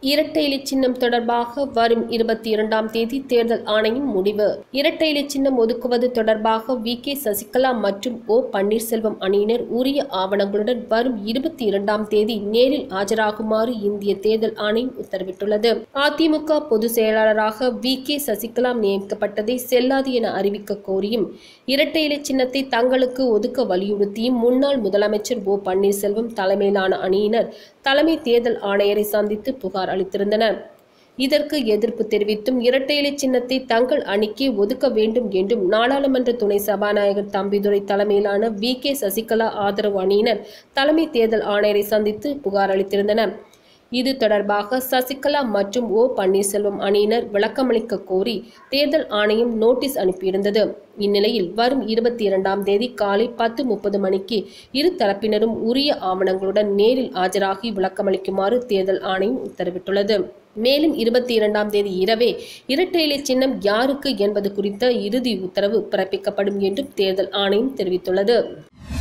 இரட்டை இலை சின்னம் தொடர்பாக வரும் இருபத்தி இரண்டாம் தேதி தேர்தல் ஆணையம் முடிவு இரட்டை இலை சின்னம் ஒதுக்குவது தொடர்பாக வி கே சசிகலா மற்றும் ஓ பன்னீர்செல்வம் அணியினர் உரிய ஆவணங்களுடன் வரும் இருபத்தி இரண்டாம் தேதி நேரில் ஆஜராகுமாறு இந்திய தேர்தல் ஆணையம் உத்தரவிட்டுள்ளது அதிமுக பொதுச் செயலாளராக வி கே சசிகலா நியமிக்கப்பட்டதை செல்லாது என அறிவிக்க கோரியும் இரட்டை இலை சின்னத்தை தங்களுக்கு ஒதுக்க வலியுறுத்தியும் முன்னாள் முதலமைச்சர் ஓ பன்னீர்செல்வம் தலைமையிலான அணியினர் தலைமை தேர்தல் ஆணையரை சந்தித்து புகார் அளித்திருந்தனர் இதற்கு எதிர்ப்பு தெரிவித்தும் இரட்டை இலை சின்னத்தை தங்கள் அணிக்கே ஒதுக்க வேண்டும் என்றும் நாடாளுமன்ற துணை சபாநாயகர் தம்பிதுரை தலைமையிலான வி கே சசிகலா ஆதரவு அணியினர் தலைமை தேர்தல் ஆணையரை சந்தித்து புகார் அளித்திருந்தனர் இது தொடர்பாக சசிகலா மற்றும் ஓ பன்னீர்செல்வம் அணியினர் விளக்கமளிக்க கோரி தேர்தல் ஆணையம் நோட்டீஸ் அனுப்பியிருந்தது இந்நிலையில் வரும் இருபத்தி இரண்டாம் தேதி காலை பத்து முப்பது மணிக்கு இரு தரப்பினரும் உரிய ஆவணங்களுடன் நேரில் ஆஜராகி விளக்கமளிக்குமாறு தேர்தல் ஆணையம் உத்தரவிட்டுள்ளது மேலும் இருபத்தி இரண்டாம் தேதி இரவே இரட்டை இலை சின்னம் யாருக்கு என்பது குறித்த இறுதி உத்தரவு பிறப்பிக்கப்படும் என்றும் தேர்தல் ஆணையம் தெரிவித்துள்ளது